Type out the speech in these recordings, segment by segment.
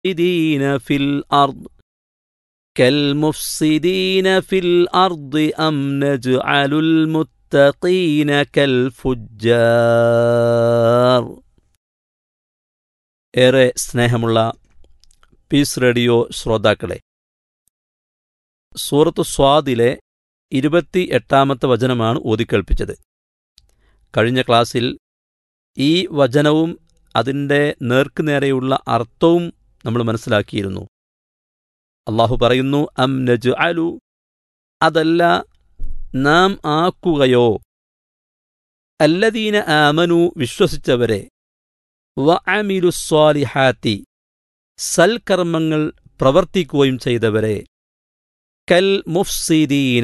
كالمفسدين في الأرض كالمفسدين في الأرض أم نجعل المتقين كالفجار ഏറെ സ്നേഹമുള്ള piece radio ശ്രോതാക്കളെ സൂറത്ത് സ്വാദിലെ ഇരുപത്തി എട്ടാമത്തെ വചനമാണ് ഓതിക്കേൾപ്പിച്ചത് കഴിഞ്ഞ ക്ലാസ്സിൽ ഈ വചനവും അതിൻ്റെ നേർക്കുനേരെയുള്ള അർത്ഥവും നമ്മൾ മനസ്സിലാക്കിയിരുന്നു അള്ളാഹു പറയുന്നു അം നജ് അലു അതല്ല നാം ആക്കുകയോ അല്ലദീന ആമനു വിശ്വസിച്ചവരെ വ അമിലു സ്വാലിഹാത്തി സൽക്കർമ്മങ്ങൾ പ്രവർത്തിക്കുകയും ചെയ്തവരെ കൽ മുഫ്സിദീന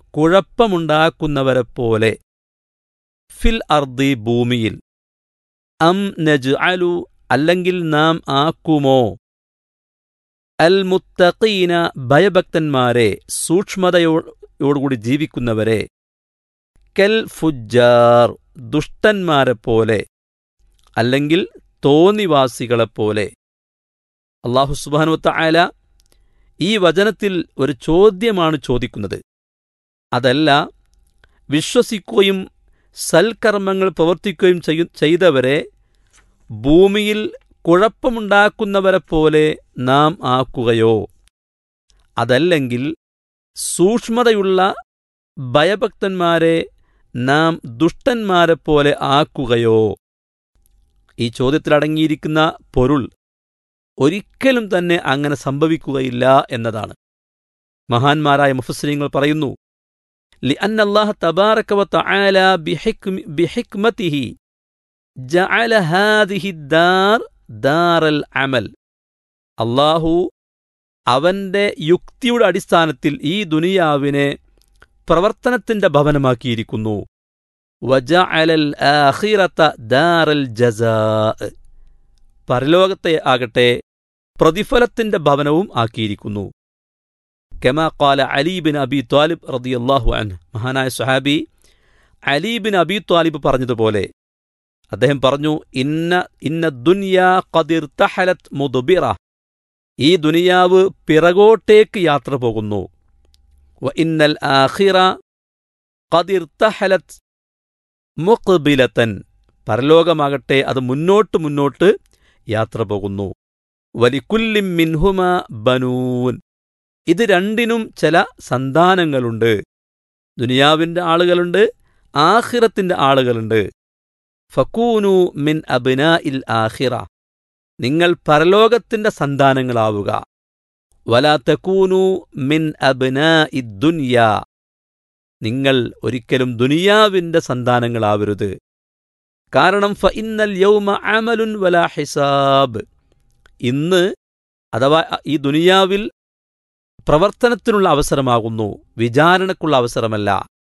കുഴപ്പമുണ്ടാക്കുന്നവരെപ്പോലെ ഫിൽ അർദി ഭൂമിയിൽ അം നജ് അലു അല്ലെങ്കിൽ നാം ആക്കുമോ അൽ മുത്തഖീന ഭയഭക്തന്മാരെ സൂക്ഷ്മതയോടുകൂടി ജീവിക്കുന്നവരെ കൽ ഫുജാർ ദുഷ്ടന്മാരെപ്പോലെ അല്ലെങ്കിൽ തോന്നിവാസികളെപ്പോലെ അള്ളാഹു സുബാനുവത്ത ആല ഈ വചനത്തിൽ ഒരു ചോദ്യമാണ് ചോദിക്കുന്നത് അതല്ല വിശ്വസിക്കുകയും സൽക്കർമ്മങ്ങൾ പ്രവർത്തിക്കുകയും ചെയ്തവരെ ഭൂമിയിൽ കുഴപ്പമുണ്ടാക്കുന്നവരെപ്പോലെ നാം ആക്കുകയോ അതല്ലെങ്കിൽ സൂക്ഷ്മതയുള്ള ഭയഭക്തന്മാരെ നാം ദുഷ്ടന്മാരെപ്പോലെ ആക്കുകയോ ഈ ചോദ്യത്തിലടങ്ങിയിരിക്കുന്ന പൊരുൾ ഒരിക്കലും തന്നെ അങ്ങനെ സംഭവിക്കുകയില്ല എന്നതാണ് മഹാന്മാരായ മുഫസ്ലിങ്ങൾ പറയുന്നു لأن الله تبارك وتعالى بحكم بحكمته جعل هذه الدار دار العمل അള്ളാഹു അവന്റെ യുക്തിയുടെ അടിസ്ഥാനത്തിൽ ഈ ദുനിയാവിനെ പ്രവർത്തനത്തിന്റെ ഭവനമാക്കിയിരിക്കുന്നു വജഅലൽ ആഖിറത ദാറൽ ജസാ പരലോകത്തെ ആകട്ടെ പ്രതിഫലത്തിന്റെ ഭവനവും ആക്കിയിരിക്കുന്നു കെമാ കാല അലീബിൻ അബി ത്വാലിബ് റദിയല്ലാഹു അൻ മഹാനായ സുഹാബി അലീബിൻ അബി ത്വാലിബ് പറഞ്ഞതുപോലെ അദ്ദേഹം പറഞ്ഞു ഇന്ന ഇന്ന ദുനിയാ ഖദിർ തഹലത് മുദ്ബിറ ഈ ദുനിയാവ് പിറകോട്ടേക്ക് യാത്ര പോകുന്നു വ ഇന്നൽ ആഖിറ ഖദിർ തഹലത് മുഖ്ബിലത്തൻ പരലോകമാകട്ടെ അത് മുന്നോട്ട് മുന്നോട്ട് യാത്ര പോകുന്നു വലിക്കുല്ലിം മിൻഹുമ ബനൂൻ ഇത് രണ്ടിനും ചില സന്താനങ്ങളുണ്ട് ദുനിയാവിന്റെ ആളുകളുണ്ട് ആഹിറത്തിന്റെ ആളുകളുണ്ട് ഫക്കൂനു മിൻ അബിന ഇൽ ആഹിറ നിങ്ങൾ പരലോകത്തിന്റെ സന്താനങ്ങളാവുക വലാ തക്കൂനു മിൻ അബിന ഇദ്ദുനിയ നിങ്ങൾ ഒരിക്കലും ദുനിയാവിന്റെ സന്താനങ്ങളാവരുത് കാരണം ഫ ഇന്നൽ യൗമ അമലുൻ വലാ ഹിസാബ് ഇന്ന് അഥവാ ഈ ദുനിയാവിൽ പ്രവർത്തനത്തിനുള്ള അവസരമാകുന്നു വിചാരണക്കുള്ള അവസരമല്ല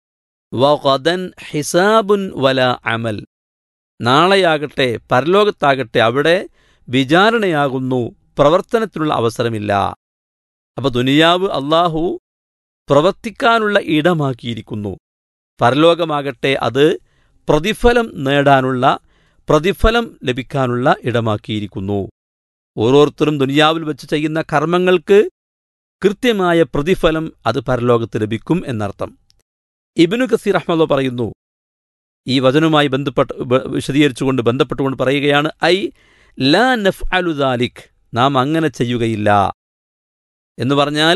വഖദൻ ഹിസാബുൻ വല അമൽ നാളെയാകട്ടെ പരലോകത്താകട്ടെ അവിടെ വിചാരണയാകുന്നു പ്രവർത്തനത്തിനുള്ള അവസരമില്ല അപ്പൊ ദുനിയാവ് അള്ളാഹു പ്രവർത്തിക്കാനുള്ള ഇടമാക്കിയിരിക്കുന്നു പരലോകമാകട്ടെ അത് പ്രതിഫലം നേടാനുള്ള പ്രതിഫലം ലഭിക്കാനുള്ള ഇടമാക്കിയിരിക്കുന്നു ഓരോരുത്തരും ദുനിയാവിൽ വെച്ച് ചെയ്യുന്ന കർമ്മങ്ങൾക്ക് കൃത്യമായ പ്രതിഫലം അത് പരലോകത്ത് ലഭിക്കും എന്നർത്ഥം ഇബിനു കസീർ അഹമ്മദ് പറയുന്നു ഈ വചനവുമായി ബന്ധപ്പെട്ട് വിശദീകരിച്ചുകൊണ്ട് ബന്ധപ്പെട്ടുകൊണ്ട് പറയുകയാണ് ഐ ലാ നഫ് അലുദാലിഖ് നാം അങ്ങനെ ചെയ്യുകയില്ല എന്ന് പറഞ്ഞാൽ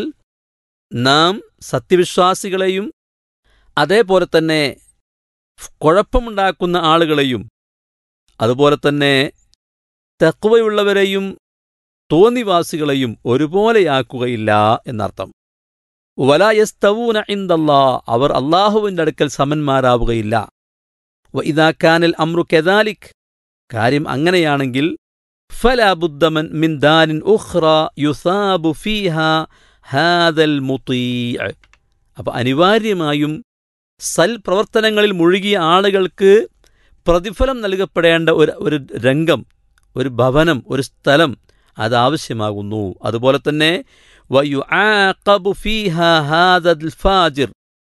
നാം സത്യവിശ്വാസികളെയും അതേപോലെ തന്നെ കുഴപ്പമുണ്ടാക്കുന്ന ആളുകളെയും അതുപോലെ തന്നെ തക്വയുള്ളവരെയും തോന്നിവാസികളെയും ഒരുപോലെയാക്കുകയില്ല എന്നർത്ഥം വലായസ്തവൂന ഇന്ദല്ലാ അവർ അള്ളാഹുവിന്റെ അടുക്കൽ സമന്മാരാവുകയില്ല ഇതാക്കാനൽ അമ്രു കെദാലിക് കാര്യം അങ്ങനെയാണെങ്കിൽ ഫലാബുദ്ദമൻ മിൻ ദാനിൻ ഉഖ്റ യുസാബു ഫീഹ ഹാദൽ മുത്തീ അപ്പൊ അനിവാര്യമായും സൽ പ്രവർത്തനങ്ങളിൽ മുഴുകിയ ആളുകൾക്ക് പ്രതിഫലം നൽകപ്പെടേണ്ട ഒരു ഒരു രംഗം ഒരു ഭവനം ഒരു സ്ഥലം അതാവശ്യമാകുന്നു അതുപോലെ തന്നെ ويعاقب فيها هذا الفاجر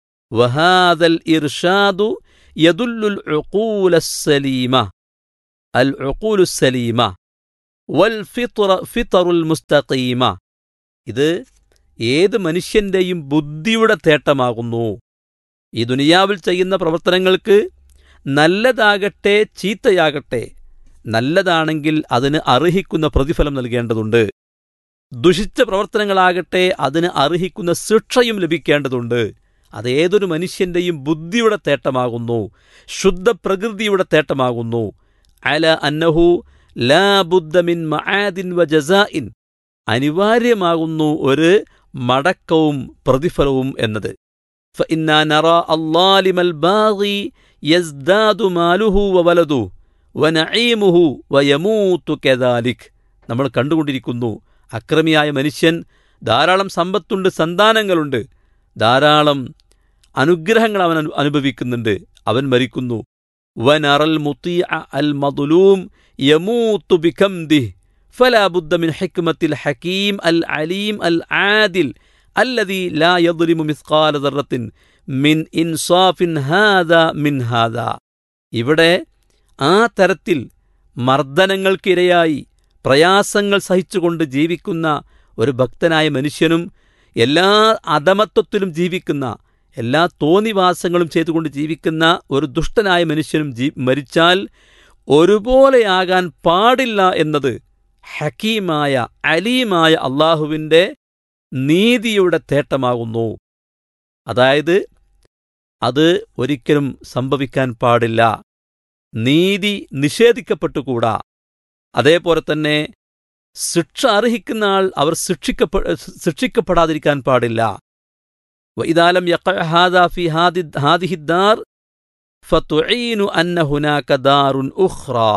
وهذا الإرشاد يدل العقول السليمة العقول السليمة വൽ ഫിത്ര ഫിത്തറുൽ മുസ്തഖീമ ഇത് ഏത് മനുഷ്യന്റെയും ബുദ്ധിയുടെ തേട്ടമാകുന്നു ഈ ദുനിയാവിൽ ചെയ്യുന്ന പ്രവർത്തനങ്ങൾക്ക് നല്ലതാകട്ടെ ചീത്തയാകട്ടെ നല്ലതാണെങ്കിൽ അതിന് അർഹിക്കുന്ന പ്രതിഫലം നൽകേണ്ടതുണ്ട് ദുഷിച്ച പ്രവർത്തനങ്ങളാകട്ടെ അതിന് അർഹിക്കുന്ന ശിക്ഷയും ലഭിക്കേണ്ടതുണ്ട് അതേതൊരു മനുഷ്യന്റെയും ബുദ്ധിയുടെ തേട്ടമാകുന്നു ശുദ്ധ പ്രകൃതിയുടെ തേട്ടമാകുന്നു അല അന്നഹു ലാ ബുദ്ധമിൻ മആദിൻ വ ജസാഇൻ അനിവാര്യമാകുന്നു ഒരു മടക്കവും പ്രതിഫലവും എന്നത് فإنا نرى الظالم الباغي يزداد ماله وولده ونعيمه ويموت كذلك നമ്മൾ കണ്ടുകൊണ്ടിരിക്കുന്നു അക്രമിയായ മനുഷ്യൻ ധാരാളം സമ്പത്തുണ്ട് സന്താനങ്ങളുണ്ട് ധാരാളം അനുഗ്രഹങ്ങൾ അവൻ അനു- അനുഭവിക്കുന്നുണ്ട് അവൻ മരിക്കുന്നു വനറൽ മുത്തിയ അൽ മദുലൂം യമൂത്തു ബിഖംദിഹ് فلا بد من حكمة الحكيم العليم العادل الذي لا يظلم مثقال ذرة من إنصاف هذا من هذا ഇവിടെ ആ തരത്തിൽ മർദ്ദനങ്ങൾക്കിരയായി പ്രയാസങ്ങൾ സഹിച്ചുകൊണ്ട് ജീവിക്കുന്ന ഒരു ഭക്തനായ മനുഷ്യനും എല്ലാ അധമത്വത്തിലും ജീവിക്കുന്ന എല്ലാ തോന്നിവാസങ്ങളും ചെയ്തുകൊണ്ട് ജീവിക്കുന്ന ഒരു ദുഷ്ടനായ മനുഷ്യനും ജീ മരിച്ചാൽ ഒരുപോലെയാകാൻ പാടില്ല എന്നത് ഹക്കീമായ അലീമായ അള്ളാഹുവിൻ്റെ നീതിയുടെ തേട്ടമാകുന്നു അതായത് അത് ഒരിക്കലും സംഭവിക്കാൻ പാടില്ല നീതി നിഷേധിക്കപ്പെട്ടുകൂടാ അതേപോലെ തന്നെ ശിക്ഷ അർഹിക്കുന്ന ആൾ അവർ ശിക്ഷിക്കപ്പെ ശിക്ഷിക്കപ്പെടാതിരിക്കാൻ പാടില്ല وإذا لم يقع هذا في هذه هذه الدار فتعين أن هناك دار أخرى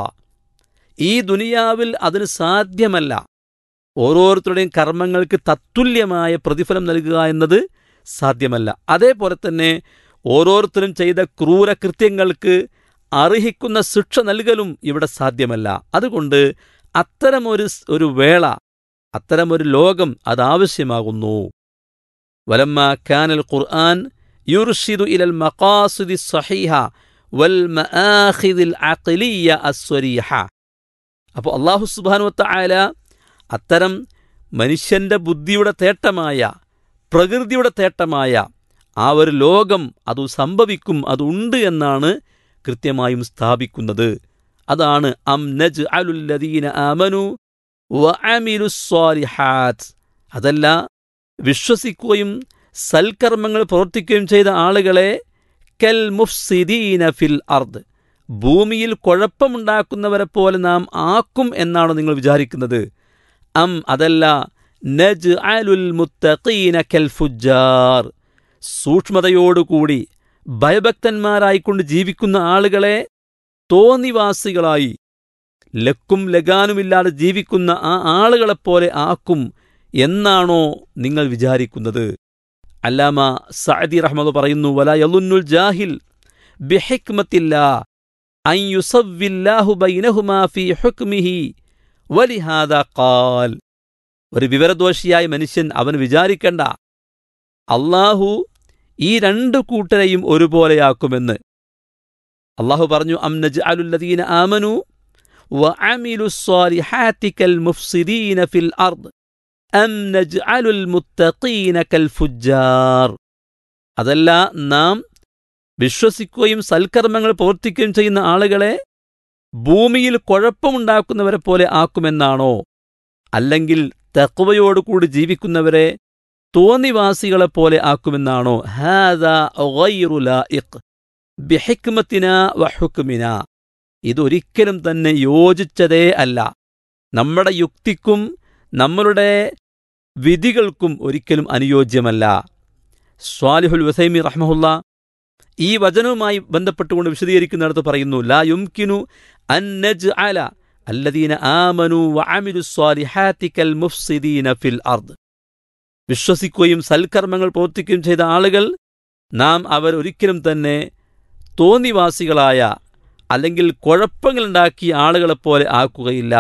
ഈ ദുനിയാവിൽ അതിന് സാധ്യമല്ല ഓരോരുത്തരുടെയും കർമ്മങ്ങൾക്ക് തത്തുല്യമായ പ്രതിഫലം നൽകുക എന്നത് സാധ്യമല്ല അതേപോലെ തന്നെ ഓരോരുത്തരും ചെയ്ത ക്രൂരകൃത്യങ്ങൾക്ക് അർഹിക്കുന്ന ശിക്ഷ നൽകലും ഇവിടെ സാധ്യമല്ല അതുകൊണ്ട് അത്തരമൊരു സ്- ഒരു വേള അത്തരമൊരു ലോകം അതാവശ്യമാകുന്നു ولما كان القرآن يرشد إلى المقاصد الصحيحة والمآخذ العقلية الصريحة അപ്പോൾ അള്ളാഹു സുബാനുവത്തായാല അത്തരം മനുഷ്യന്റെ ബുദ്ധിയുടെ തേട്ടമായ പ്രകൃതിയുടെ തേട്ടമായ ആ ഒരു ലോകം അത് സംഭവിക്കും അതുണ്ട് എന്നാണ് കൃത്യമായും സ്ഥാപിക്കുന്നത് അതാണ് അം നജ് അലുല്ലദീന ആമനു വ അമിലുസ്വാലിഹാത്ത് അതല്ല വിശ്വസിക്കുകയും സൽക്കർമ്മങ്ങൾ പ്രവർത്തിക്കുകയും ചെയ്ത ആളുകളെ കൽ മുഫ്സിദീന ഫിൽ അർദ് ഭൂമിയിൽ കുഴപ്പമുണ്ടാക്കുന്നവരെ പോലെ നാം ആക്കും എന്നാണ് നിങ്ങൾ വിചാരിക്കുന്നത് അം അതല്ല നജ് അലുൽ മുത്തഖീന കൽ ഫുജാർ സൂക്ഷ്മതയോടുകൂടി ഭയഭക്തന്മാരായിക്കൊണ്ട് ജീവിക്കുന്ന ആളുകളെ തോന്നിവാസികളായി ലക്കും ലഗാനുമില്ലാതെ ജീവിക്കുന്ന ആ ആളുകളെപ്പോലെ ആക്കും എന്നാണോ നിങ്ങൾ വിചാരിക്കുന്നത് അല്ലാമ സഅദി റഹ്മദ് പറയുന്നു വല യലുന്നുൽ ജാഹിൽ ബിഹിക്മത്തില്ല അൻ യുസവ്വില്ലാഹു ബൈനഹുമാ ഫീ ഹുക്മിഹി വലിഹാദ ഖാൽ ഒരു വിവരദോഷിയായ മനുഷ്യൻ അവൻ വിചാരിക്കണ്ട അള്ളാഹു ഈ രണ്ടു കൂട്ടരെയും ഒരുപോലെയാക്കുമെന്ന് അള്ളാഹു പറഞ്ഞു അം നജ്അലുല്ലദീന ആമനു വഅമിലു സ്വാലിഹാത്തി കൽ മുഫ്സിദീന ഫിൽ അർദ് അം നജ്അലുൽ മുത്തഖീന കൽ ഫുജ്ജാർ അതല്ല നാം വിശ്വസിക്കുകയും സൽക്കർമ്മങ്ങൾ പ്രവർത്തിക്കുകയും ചെയ്യുന്ന ആളുകളെ ഭൂമിയിൽ കുഴപ്പമുണ്ടാക്കുന്നവരെ പോലെ ആക്കുമെന്നാണോ അല്ലെങ്കിൽ തക്വയോടുകൂടി ജീവിക്കുന്നവരെ തോന്നിവാസികളെപ്പോലെ ആക്കുമെന്നാണോ ഹാദ ഗൈറു ലായിഖ് ബിഹിക്മത്തിന വഹുക്മിന ഇതൊരിക്കലും തന്നെ യോജിച്ചതേ അല്ല നമ്മുടെ യുക്തിക്കും നമ്മളുടെ വിധികൾക്കും ഒരിക്കലും അനുയോജ്യമല്ല സ്വാലിഹുൽ വസൈമി റഹ്മഹുല്ല ഈ വചനവുമായി ബന്ധപ്പെട്ടുകൊണ്ട് വിശദീകരിക്കുന്നിടത്ത് പറയുന്നു ലാ യുംകിനു അൻ നജ്അല അല്ലദീന ആമനു വഅമിലു സ്വാലിഹാത്തി കൽ മുഫ്സിദീന ഫിൽ അർദ് വിശ്വസിക്കുകയും സൽക്കർമ്മങ്ങൾ പ്രവർത്തിക്കുകയും ചെയ്ത ആളുകൾ നാം അവർ ഒരിക്കലും തന്നെ തോന്നിവാസികളായ അല്ലെങ്കിൽ കുഴപ്പങ്ങളുണ്ടാക്കിയ ആളുകളെപ്പോലെ ആക്കുകയില്ല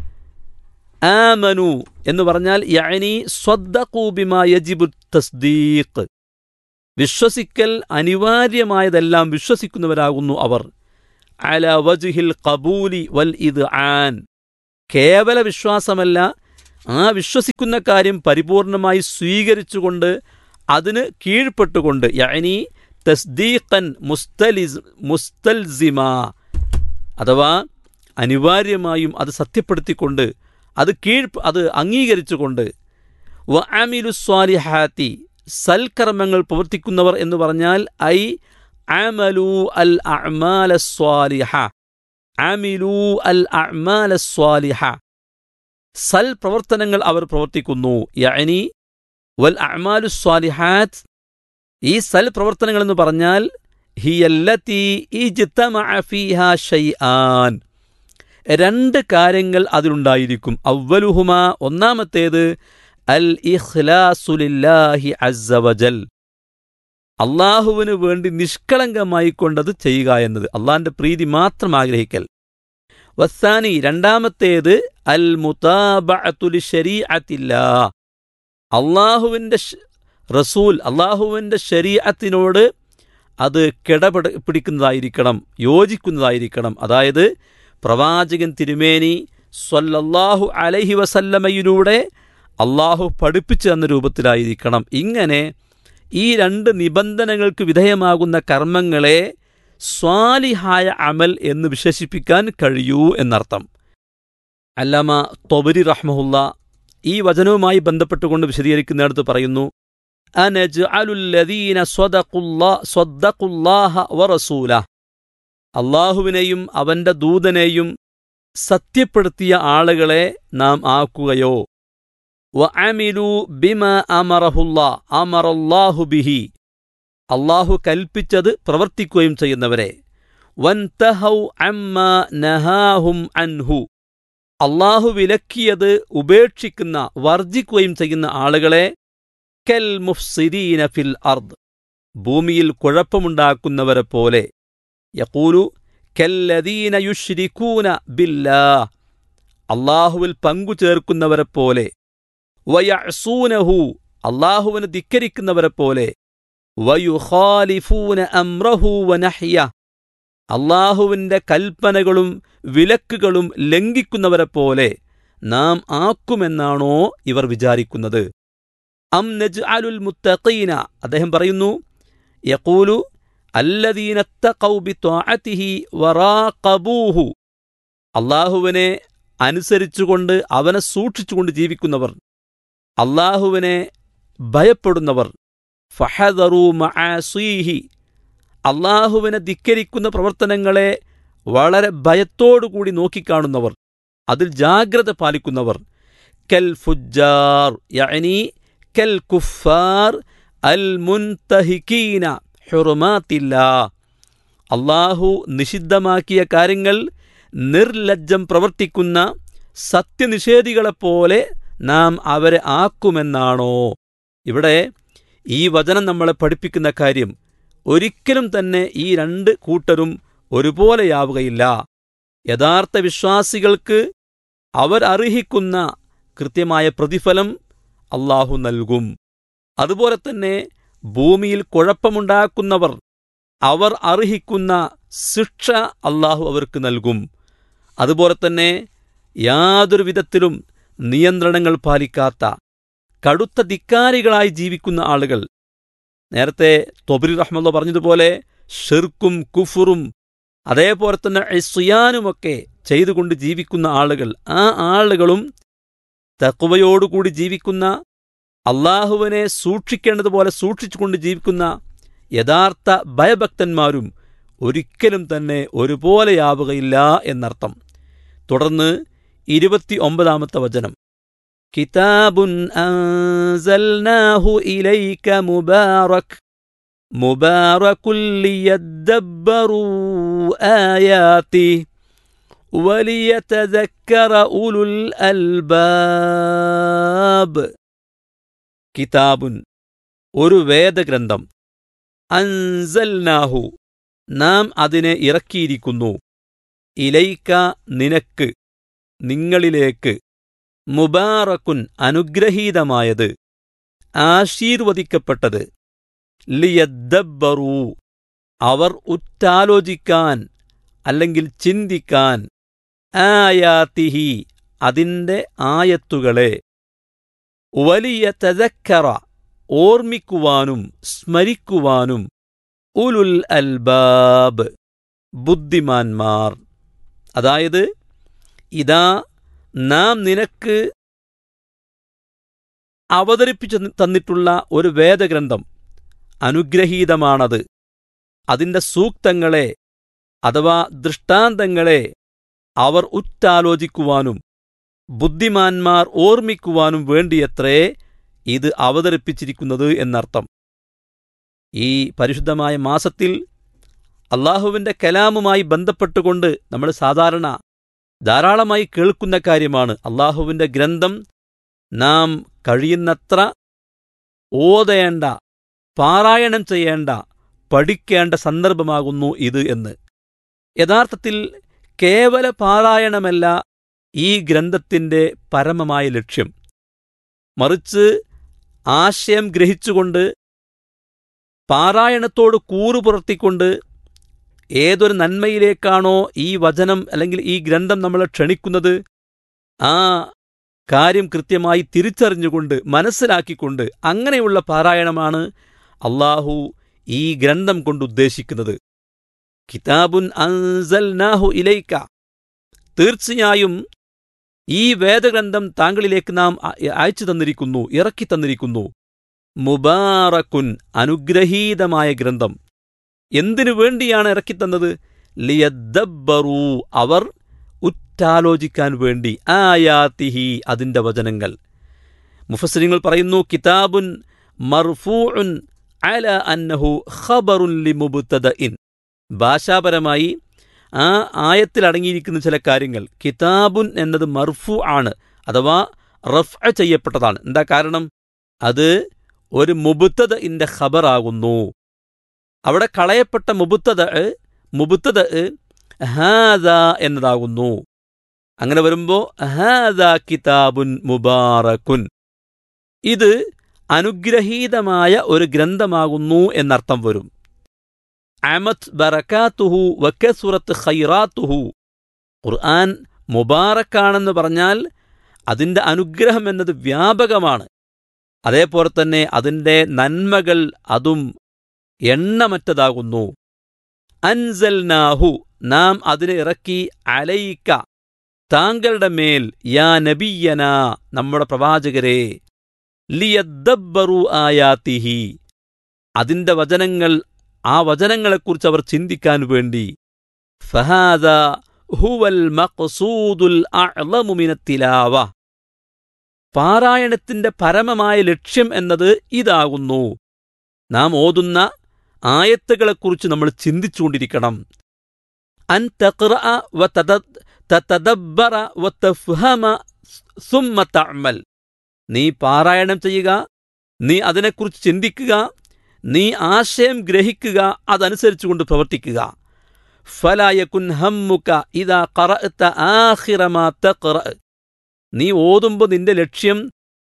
ആമനു എന്ന് പറഞ്ഞാൽ യഅനി സ്വദ്ദഖൂ ബിമാ യജിബു തസ്ദീഖ് വിശ്വസിക്കൽ അനിവാര്യമായതെല്ലാം വിശ്വസിക്കുന്നവരാകുന്നു അവർ അല വജ്ഹിൽ ഖബൂലി വൽ ഇത് ആൻ കേവല വിശ്വാസമല്ല ആ വിശ്വസിക്കുന്ന കാര്യം പരിപൂർണമായി സ്വീകരിച്ചുകൊണ്ട് അതിന് കീഴ്പ്പെട്ടുകൊണ്ട് യഅനി തസ്ദീഖൻ മുസ്തലിസ് മുസ്തൽസിമ അഥവാ അനിവാര്യമായും അത് സത്യപ്പെടുത്തിക്കൊണ്ട് അത് കീഴ് അത് അംഗീകരിച്ചുകൊണ്ട് വ ആമിലു സ്വാലിഹാത്തി സൽക്കർമ്മങ്ങൾ പ്രവർത്തിക്കുന്നവർ എന്ന് പറഞ്ഞാൽ ഐ ആമലു അൽ അഅ്മാല സ്വാലിഹ ആമിലു അൽ അഅ്മാല സ്വാലിഹ സൽ പ്രവർത്തനങ്ങൾ അവർ പ്രവർത്തിക്കുന്നു യഅനി വൽ അഅ്മാലു സ്വാലിഹാത്ത് ഈ സൽ പ്രവർത്തനങ്ങൾ എന്ന് പറഞ്ഞാൽ ഹിയല്ലത്തി ഇജ്തമഅ ഫീഹാ ഷൈആൻ രണ്ട് കാര്യങ്ങൾ അതിലുണ്ടായിരിക്കും അവ്വലുഹുമ ഒന്നാമത്തേത് അൽ ഇഖ്ലാസുലില്ലാഹി അസ്സവജൽ അള്ളാഹുവിന് വേണ്ടി നിഷ്കളങ്കമായി കൊണ്ടത് ചെയ്യുക എന്നത് അള്ളാഹിന്റെ പ്രീതി മാത്രം ആഗ്രഹിക്കൽ വസ്സാനി രണ്ടാമത്തേത് അൽ മുതാബഅത്തുലി ശരീഅത്തില്ല അള്ളാഹുവിൻ്റെ റസൂൽ അള്ളാഹുവിൻ്റെ ശരീഅത്തിനോട് അത് കിടപിട പിടിക്കുന്നതായിരിക്കണം യോജിക്കുന്നതായിരിക്കണം അതായത് പ്രവാചകൻ തിരുമേനി സ്വല്ലല്ലാഹു അലൈഹി വസല്ലമയിലൂടെ അള്ളാഹു പഠിപ്പിച്ചു തന്ന രൂപത്തിലായിരിക്കണം ഇങ്ങനെ ഈ രണ്ട് നിബന്ധനകൾക്ക് വിധേയമാകുന്ന കർമ്മങ്ങളെ സ്വാലിഹായ അമൽ എന്ന് വിശേഷിപ്പിക്കാൻ കഴിയൂ എന്നർത്ഥം അല്ലാമ തൊബരി റഹ്മഹുല്ല ഈ വചനവുമായി ബന്ധപ്പെട്ടുകൊണ്ട് വിശദീകരിക്കുന്നിടത്ത് പറയുന്നു അനജ്അലുല്ലദീന സ്വദഖുല്ലാ സ്വദ്ദഖുല്ലാഹ വറസൂല അള്ളാഹുവിനെയും അവന്റെ ദൂതനെയും സത്യപ്പെടുത്തിയ ആളുകളെ നാം ആക്കുകയോ വഅമിലു ബിമ അമറഹുല്ല അമറല്ലാഹു ബിഹി അള്ളാഹു കൽപ്പിച്ചത് പ്രവർത്തിക്കുകയും ചെയ്യുന്നവരെ വൻതഹൗ അമ്മ നഹാഹും അൻഹു അള്ളാഹു വിലക്കിയത് ഉപേക്ഷിക്കുന്ന വർജിക്കുകയും ചെയ്യുന്ന ആളുകളെ കൽ മുഫ്സിദീന ഫിൽ അർദ് ഭൂമിയിൽ കുഴപ്പമുണ്ടാക്കുന്നവരെ പോലെ യക്കൂലു കല്ലദീന യുഷ്രിക്കൂന ബില്ലാ അള്ളാഹുവിൽ പങ്കു ചേർക്കുന്നവരെ പോലെ വയസൂനഹു അള്ളാഹുവിന് ധിക്കരിക്കുന്നവരെ പോലെ വയുഖാലിഫൂന അമ്രഹു വനഹ്യ അള്ളാഹുവിന്റെ കൽപ്പനകളും വിലക്കുകളും ലംഘിക്കുന്നവരെ പോലെ നാം ആക്കുമെന്നാണോ ഇവർ വിചാരിക്കുന്നത് അം നജ് അലുൽ മുത്തഖീന അദ്ദേഹം പറയുന്നു യക്കൂലു അല്ലദീനത്തഖൗബിത്വാഅതിഹി വറാഖബൂഹു അള്ളാഹുവിനെ അനുസരിച്ചുകൊണ്ട് അവനെ സൂക്ഷിച്ചുകൊണ്ട് ജീവിക്കുന്നവർ അള്ളാഹുവിനെ ഭയപ്പെടുന്നവർ ഫഹദറു മആസീഹി അള്ളാഹുവിനെ ധിക്കരിക്കുന്ന പ്രവർത്തനങ്ങളെ വളരെ ഭയത്തോടുകൂടി നോക്കിക്കാണുന്നവർ അതിൽ ജാഗ്രത പാലിക്കുന്നവർ കൽ ഫുജാർ യഅനി കൽ കുഫാർ അൽ മുൻതഹിക്കീന ഹുറുമാത്തില്ല അള്ളാഹു നിഷിദ്ധമാക്കിയ കാര്യങ്ങൾ നിർലജ്ജം പ്രവർത്തിക്കുന്ന സത്യനിഷേധികളെപ്പോലെ നാം അവരെ ആക്കുമെന്നാണോ ഇവിടെ ഈ വചനം നമ്മളെ പഠിപ്പിക്കുന്ന കാര്യം ഒരിക്കലും തന്നെ ഈ രണ്ട് കൂട്ടരും ഒരുപോലെയാവുകയില്ല യഥാർത്ഥ വിശ്വാസികൾക്ക് അവർ അർഹിക്കുന്ന കൃത്യമായ പ്രതിഫലം അള്ളാഹു നൽകും അതുപോലെ തന്നെ ഭൂമിയിൽ കുഴപ്പമുണ്ടാക്കുന്നവർ അവർ അർഹിക്കുന്ന ശിക്ഷ അള്ളാഹു അവർക്ക് നൽകും അതുപോലെ തന്നെ യാതൊരു വിധത്തിലും നിയന്ത്രണങ്ങൾ പാലിക്കാത്ത കടുത്ത ധിക്കാരികളായി ജീവിക്കുന്ന ആളുകൾ നേരത്തെ തൊബരി റഹ്മുള്ള പറഞ്ഞതുപോലെ ഷിർക്കും കുഫുറും അതേപോലെ തന്നെ ഇസ്യാനുമൊക്കെ ചെയ്തുകൊണ്ട് ജീവിക്കുന്ന ആളുകൾ ആ ആളുകളും തക്കുവയോടുകൂടി ജീവിക്കുന്ന അള്ളാഹുവിനെ സൂക്ഷിക്കേണ്ടതുപോലെ സൂക്ഷിച്ചുകൊണ്ട് ജീവിക്കുന്ന യഥാർത്ഥ ഭയഭക്തന്മാരും ഒരിക്കലും തന്നെ ഒരുപോലെയാവുകയില്ല എന്നർത്ഥം തുടർന്ന് ഇരുപത്തി ഒമ്പതാമത്തെ വചനം കിതാബുൻ അൻസൽനാഹു ഇലൈക മുബാറക് മുബാറകുൽ ലിയദ്ദബ്ബറൂ ആയാതി وليتذكر أولو الألباب കിതാബുൻ ഒരു വേദഗ്രന്ഥം അൻസൽനാഹു നാം അതിനെ ഇറക്കിയിരിക്കുന്നു ഇലൈക്ക നിനക്ക് നിങ്ങളിലേക്ക് മുബാറക്കുൻ അനുഗ്രഹീതമായത് ആശീർവദിക്കപ്പെട്ടത് ലിയദ്ദബ്ബറൂ അവർ ഉറ്റാലോചിക്കാൻ അല്ലെങ്കിൽ ചിന്തിക്കാൻ ആയാത്തിഹി അതിൻ്റെ ആയത്തുകളെ വലിയ തദക്കറ ഓർമ്മിക്കുവാനും സ്മരിക്കുവാനും ഉലുൽ അൽബാബ് ബുദ്ധിമാന്മാർ അതായത് ഇതാ നാം നിനക്ക് അവതരിപ്പിച്ചു തന്നിട്ടുള്ള ഒരു വേദഗ്രന്ഥം അനുഗ്രഹീതമാണത് അതിൻ്റെ സൂക്തങ്ങളെ അഥവാ ദൃഷ്ടാന്തങ്ങളെ അവർ ഉറ്റാലോചിക്കുവാനും ബുദ്ധിമാന്മാർ ഓർമ്മിക്കുവാനും വേണ്ടിയത്രേ ഇത് അവതരിപ്പിച്ചിരിക്കുന്നത് എന്നർത്ഥം ഈ പരിശുദ്ധമായ മാസത്തിൽ അള്ളാഹുവിൻ്റെ കലാമുമായി ബന്ധപ്പെട്ടുകൊണ്ട് നമ്മൾ സാധാരണ ധാരാളമായി കേൾക്കുന്ന കാര്യമാണ് അള്ളാഹുവിൻ്റെ ഗ്രന്ഥം നാം കഴിയുന്നത്ര ഓതേണ്ട പാരായണം ചെയ്യേണ്ട പഠിക്കേണ്ട സന്ദർഭമാകുന്നു ഇത് എന്ന് യഥാർത്ഥത്തിൽ കേവല പാരായണമല്ല ഈ ഗ്രന്ഥത്തിൻ്റെ പരമമായ ലക്ഷ്യം മറിച്ച് ആശയം ഗ്രഹിച്ചുകൊണ്ട് പാരായണത്തോട് കൂറുപുറത്തിക്കൊണ്ട് ഏതൊരു നന്മയിലേക്കാണോ ഈ വചനം അല്ലെങ്കിൽ ഈ ഗ്രന്ഥം നമ്മളെ ക്ഷണിക്കുന്നത് ആ കാര്യം കൃത്യമായി തിരിച്ചറിഞ്ഞുകൊണ്ട് മനസ്സിലാക്കിക്കൊണ്ട് അങ്ങനെയുള്ള പാരായണമാണ് അള്ളാഹു ഈ ഗ്രന്ഥം കൊണ്ട് ഉദ്ദേശിക്കുന്നത് കിതാബുൻ അൻസൽനാഹു ഇലൈക്ക തീർച്ചയായും ഈ വേദഗ്രന്ഥം താങ്കളിലേക്ക് നാം അയച്ചു തന്നിരിക്കുന്നു ഇറക്കി തന്നിരിക്കുന്നു മുബാറക്കുൻ അനുഗ്രഹീതമായ ഗ്രന്ഥം എന്തിനു വേണ്ടിയാണ് ഇറക്കിത്തന്നത് ലിയദ്ദബ്ബറൂ അവർ ഉറ്റാലോചിക്കാൻ വേണ്ടി ആയാത്തിഹി അതിൻ്റെ വചനങ്ങൾ മുഫസരിങ്ങൾ പറയുന്നു കിതാബുൻ മർഫൂഉൻ അല അന്നഹു ഖബറുൻ ലിമുബ്തദഇൻ ഭാഷാപരമായി ആ ആയത്തിൽ അടങ്ങിയിരിക്കുന്ന ചില കാര്യങ്ങൾ കിതാബുൻ എന്നത് മർഫു ആണ് അഥവാ റഫ് ചെയ്യപ്പെട്ടതാണ് എന്താ കാരണം അത് ഒരു മുബുത്തത് ഇന്റെ ഖബറാകുന്നു അവിടെ കളയപ്പെട്ട മുബുത്തത് മുബുത്തത് ഹാദ എന്നതാകുന്നു അങ്ങനെ വരുമ്പോൾ ഹാദ കിതാബുൻ മുബാറക്കുൻ ഇത് അനുഗ്രഹീതമായ ഒരു ഗ്രന്ഥമാകുന്നു എന്നർത്ഥം വരും അമത് ബറക്കാത്തുഹു വക്കസുറത്ത് ഖൈറാത്തുഹു ഖുർആൻ മുബാറക്കാണെന്ന് പറഞ്ഞാൽ അതിൻ്റെ അനുഗ്രഹം എന്നത് വ്യാപകമാണ് അതേപോലെ തന്നെ അതിൻ്റെ നന്മകൾ അതും എണ്ണമറ്റതാകുന്നു അൻസൽനാഹു നാം അതിനെ ഇറക്കി അലയിക്ക താങ്കളുടെ മേൽ യാ നബിയന നമ്മുടെ പ്രവാചകരെ ലിയദ്ദബ്ബറു ആയാത്തിഹി അതിൻ്റെ വചനങ്ങൾ ആ വചനങ്ങളെക്കുറിച്ച് അവർ ചിന്തിക്കാൻ വേണ്ടി ഫഹാദ ഹുവൽ മഖ്സൂദുൽ അഅ്ളമു മിനത്തിലാവ പാരായണത്തിന്റെ പരമമായ ലക്ഷ്യം എന്നത് ഇതാകുന്നു നാം ഓതുന്ന ആയത്തുകളെക്കുറിച്ച് നമ്മൾ ചിന്തിച്ചുകൊണ്ടിരിക്കണം അൻ തഖ്റഅ വ തതദ്ബറ വ തഫ്ഹമ സുമ്മ തഅമൽ നീ പാരായണം ചെയ്യുക നീ അതിനെക്കുറിച്ച് ചിന്തിക്കുക നീ ആശയം ഗ്രഹിക്കുക അതനുസരിച്ചുകൊണ്ട് പ്രവർത്തിക്കുക ഫലായക്കുൻ ഹമ്മുക ഇതാ ഖറഅത ആഖിറമാ തഖ്റ നീ ഓതുമ്പോൾ നിന്റെ ലക്ഷ്യം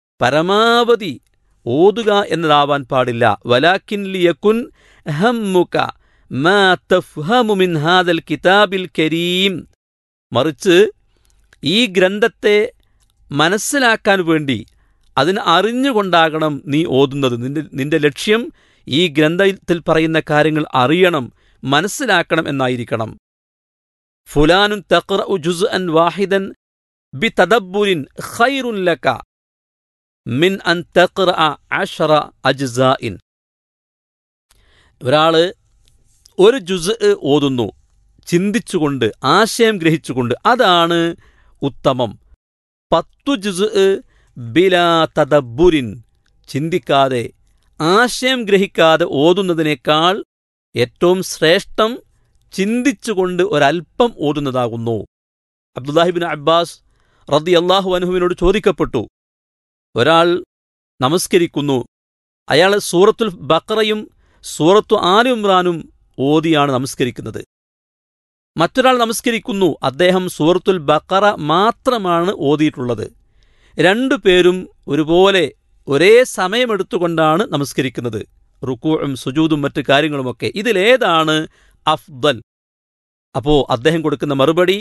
പരമാവധി ഓതുക എന്നതാവാൻ പാടില്ല വലാക്കിൻ ലിയക്കുൻ ഹമ്മുക മാ തഫ്ഹമു മിൻ ഹാദൽ കിതാബിൽ കരീം മറിച്ച് ഈ ഗ്രന്ഥത്തെ മനസ്സിലാക്കാൻ വേണ്ടി അതിന് അറിഞ്ഞുകൊണ്ടാകണം നീ ഓതുന്നത് നിന്റെ നിന്റെ ലക്ഷ്യം ഈ ഗ്രന്ഥത്തിൽ പറയുന്ന കാര്യങ്ങൾ അറിയണം മനസ്സിലാക്കണം എന്നായിരിക്കണം ഫുലാനുൻ തഖ്റ ജുസ് അൻ വാഹിദൻ ബി തദബ്ബുരിൻ ഖൈറുൻ ലക മിൻ അൻ തഖ്റ അഷറ അജ്സാഇൻ ഒരാള് ഒരു ജുസ് ഓതുന്നു ചിന്തിച്ചുകൊണ്ട് ആശയം ഗ്രഹിച്ചുകൊണ്ട് അതാണ് ഉത്തമം പത്തു ജുസ് ബിലാ തദബ്ബുരിൻ ചിന്തിക്കാതെ ആശയം ഗ്രഹിക്കാതെ ഓതുന്നതിനേക്കാൾ ഏറ്റവും ശ്രേഷ്ഠം ചിന്തിച്ചുകൊണ്ട് ഒരൽപ്പം ഓതുന്നതാകുന്നു അബ്ദുല്ലാഹിബിൻ അബ്ബാസ് റദ്ദി അള്ളാഹു അനുഹുവിനോട് ചോദിക്കപ്പെട്ടു ഒരാൾ നമസ്കരിക്കുന്നു അയാൾ സൂറത്തുൽ ബക്കറയും സൂറത്തു ആലു ഇമ്രാനും ഓതിയാണ് നമസ്കരിക്കുന്നത് മറ്റൊരാൾ നമസ്കരിക്കുന്നു അദ്ദേഹം സൂറത്തുൽ ബക്കറ മാത്രമാണ് ഓതിയിട്ടുള്ളത് രണ്ടു പേരും ഒരുപോലെ ഒരേ സമയമെടുത്തുകൊണ്ടാണ് നമസ്കരിക്കുന്നത് റുക്കൂഴും സുജൂതും മറ്റു കാര്യങ്ങളുമൊക്കെ ഇതിലേതാണ് അഫ്ദൽ അപ്പോ അദ്ദേഹം കൊടുക്കുന്ന മറുപടി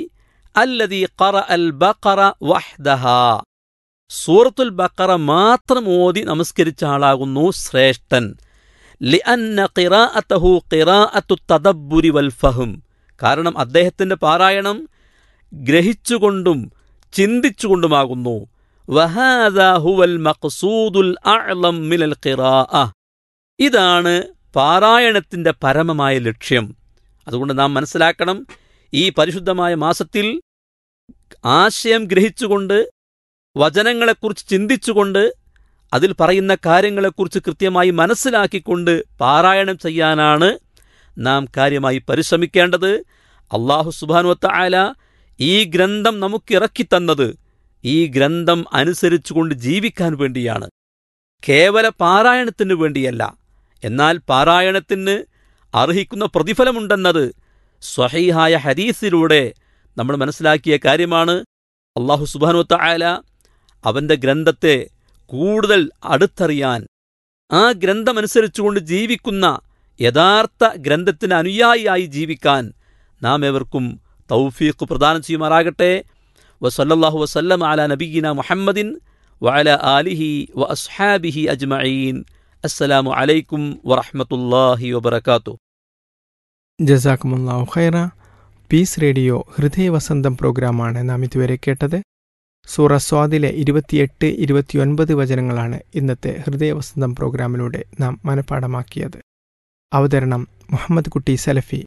അല്ലദീ ഖറ അൽ ബഖറ വഹ്ദഹ സൂറത്തുൽ ബഖറ മാത്രം ഓതി നമസ്കരിച്ച ആളാകുന്നു ശ്രേഷ്ഠൻ ലിഅന്ന ഖിറാഅത്തഹു ഖിറാഅത്തു തദബ്ബുരി വൽ ഫഹം കാരണം അദ്ദേഹത്തിന്റെ പാരായണം ഗ്രഹിച്ചുകൊണ്ടും ചിന്തിച്ചുകൊണ്ടുമാകുന്നു വഹാദാ ഹുവൽ മഖ്സൂദുൽ അഅ്ലം മിനൽ ഖിറാഅ ഇതാണ് പാരായണത്തിന്റെ പരമമായ ലക്ഷ്യം അതുകൊണ്ട് നാം മനസ്സിലാക്കണം ഈ പരിശുദ്ധമായ മാസത്തിൽ ആശയം ഗ്രഹിച്ചുകൊണ്ട് വചനങ്ങളെക്കുറിച്ച് ചിന്തിച്ചുകൊണ്ട് അതിൽ പറയുന്ന കാര്യങ്ങളെക്കുറിച്ച് കൃത്യമായി മനസ്സിലാക്കിക്കൊണ്ട് പാരായണം ചെയ്യാനാണ് നാം കാര്യമായി പരിശ്രമിക്കേണ്ടത് അള്ളാഹു സുബാനുവത്ത ആല ഈ ഗ്രന്ഥം നമുക്കിറക്കിത്തന്നത് ഈ ഗ്രന്ഥം അനുസരിച്ചുകൊണ്ട് ജീവിക്കാൻ വേണ്ടിയാണ് കേവല പാരായണത്തിന് വേണ്ടിയല്ല എന്നാൽ പാരായണത്തിന് അർഹിക്കുന്ന പ്രതിഫലമുണ്ടെന്നത് സ്വഹീഹായ ഹദീസിലൂടെ നമ്മൾ മനസ്സിലാക്കിയ കാര്യമാണ് അള്ളാഹു സുബാനുവത്ത ആല അവന്റെ ഗ്രന്ഥത്തെ കൂടുതൽ അടുത്തറിയാൻ ആ ഗ്രന്ഥമനുസരിച്ചുകൊണ്ട് ജീവിക്കുന്ന യഥാർത്ഥ ഗ്രന്ഥത്തിന് അനുയായിയായി ജീവിക്കാൻ നാം എവർക്കും തൗഫീഖ് പ്രദാനം ചെയ്യുമാറാകട്ടെ വസല്ലല്ലാഹു വസല്ലം അല നബീന മുഹമ്മദിൻ വഅല ആലിഹി വ അസ്ഹാബിഹി അജ്മഈൻ അസ്സലാമു അലൈക്കും വറഹ്മത്തുള്ളാഹി വബറകാതുഹു ജസാക്കുമുല്ലാഹു ഖൈറ പീസ് റേഡിയോ ഹൃദയവസന്തം പ്രോഗ്രാമാണ് നാം ഇതുവരെ കേട്ടത് സൂറ സ്വാദിലെ ഇരുപത്തിയെട്ട് ഇരുപത്തിയൊൻപത് വചനങ്ങളാണ് ഇന്നത്തെ ഹൃദയവസന്തം പ്രോഗ്രാമിലൂടെ നാം മനഃപ്പാടമാക്കിയത് അവതരണം മുഹമ്മദ് കുട്ടി സലഫി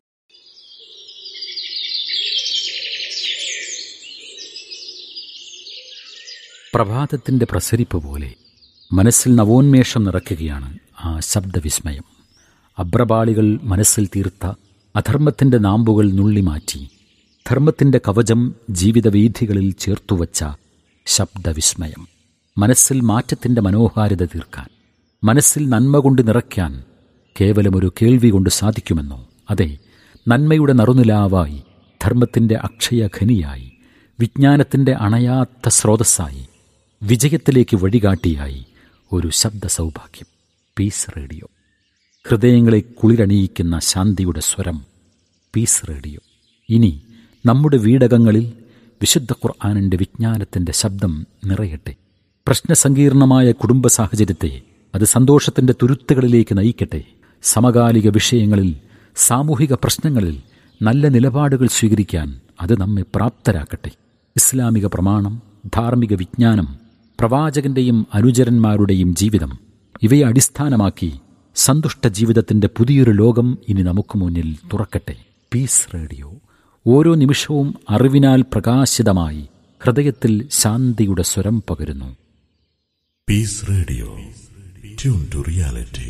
പ്രഭാതത്തിന്റെ പ്രസരിപ്പ് പോലെ മനസ്സിൽ നവോന്മേഷം നിറയ്ക്കുകയാണ് ആ ശബ്ദവിസ്മയം അബ്രപാളികൾ മനസ്സിൽ തീർത്ത അധർമ്മത്തിന്റെ നാമ്പുകൾ നുള്ളിമാറ്റി ധർമ്മത്തിന്റെ കവചം ജീവിതവീഥികളിൽ ചേർത്തുവച്ച ശബ്ദവിസ്മയം മനസ്സിൽ മാറ്റത്തിന്റെ മനോഹാരിത തീർക്കാൻ മനസ്സിൽ നന്മ കൊണ്ട് നിറയ്ക്കാൻ കേവലമൊരു കേൾവി കൊണ്ട് സാധിക്കുമെന്നോ അതെ നന്മയുടെ നറുനിലാവായി ധർമ്മത്തിന്റെ അക്ഷയഖനിയായി വിജ്ഞാനത്തിന്റെ അണയാത്ത സ്രോതസ്സായി വിജയത്തിലേക്ക് വഴികാട്ടിയായി ഒരു ശബ്ദ സൗഭാഗ്യം പീസ് റേഡിയോ ഹൃദയങ്ങളെ കുളിരണിയിക്കുന്ന ശാന്തിയുടെ സ്വരം പീസ് റേഡിയോ ഇനി നമ്മുടെ വീടകങ്ങളിൽ വിശുദ്ധ ഖുർആാനിൻ്റെ വിജ്ഞാനത്തിൻ്റെ ശബ്ദം നിറയട്ടെ പ്രശ്നസങ്കീർണമായ കുടുംബ സാഹചര്യത്തെ അത് സന്തോഷത്തിൻ്റെ തുരുത്തുകളിലേക്ക് നയിക്കട്ടെ സമകാലിക വിഷയങ്ങളിൽ സാമൂഹിക പ്രശ്നങ്ങളിൽ നല്ല നിലപാടുകൾ സ്വീകരിക്കാൻ അത് നമ്മെ പ്രാപ്തരാക്കട്ടെ ഇസ്ലാമിക പ്രമാണം ധാർമ്മിക വിജ്ഞാനം പ്രവാചകന്റെയും അനുചരന്മാരുടെയും ജീവിതം ഇവയെ അടിസ്ഥാനമാക്കി സന്തുഷ്ട ജീവിതത്തിന്റെ പുതിയൊരു ലോകം ഇനി നമുക്ക് മുന്നിൽ തുറക്കട്ടെ പീസ് റേഡിയോ ഓരോ നിമിഷവും അറിവിനാൽ പ്രകാശിതമായി ഹൃദയത്തിൽ ശാന്തിയുടെ സ്വരം പകരുന്നു Peace Radio. Tune to reality.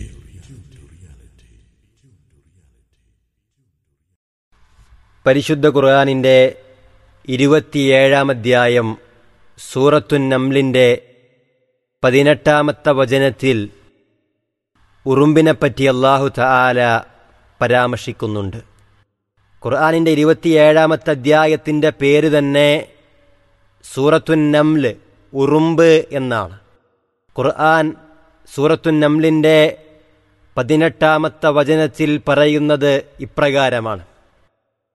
പരിശുദ്ധ ഖുർആാനിൻ്റെ ഇരുപത്തിയേഴാം അധ്യായം സൂറത്തുൻ നംലിൻ്റെ പതിനെട്ടാമത്തെ വചനത്തിൽ ഉറുമ്പിനെപ്പറ്റി അള്ളാഹു തആല പരാമർശിക്കുന്നുണ്ട് ഖുർആാനിൻ്റെ ഇരുപത്തിയേഴാമത്തെ അധ്യായത്തിൻ്റെ പേര് തന്നെ സൂറത്തുൻ നംല് ഉറുമ്പ് എന്നാണ് ഖുർആൻ സൂറത്തുൻ നംലിൻ്റെ പതിനെട്ടാമത്തെ വചനത്തിൽ പറയുന്നത് ഇപ്രകാരമാണ്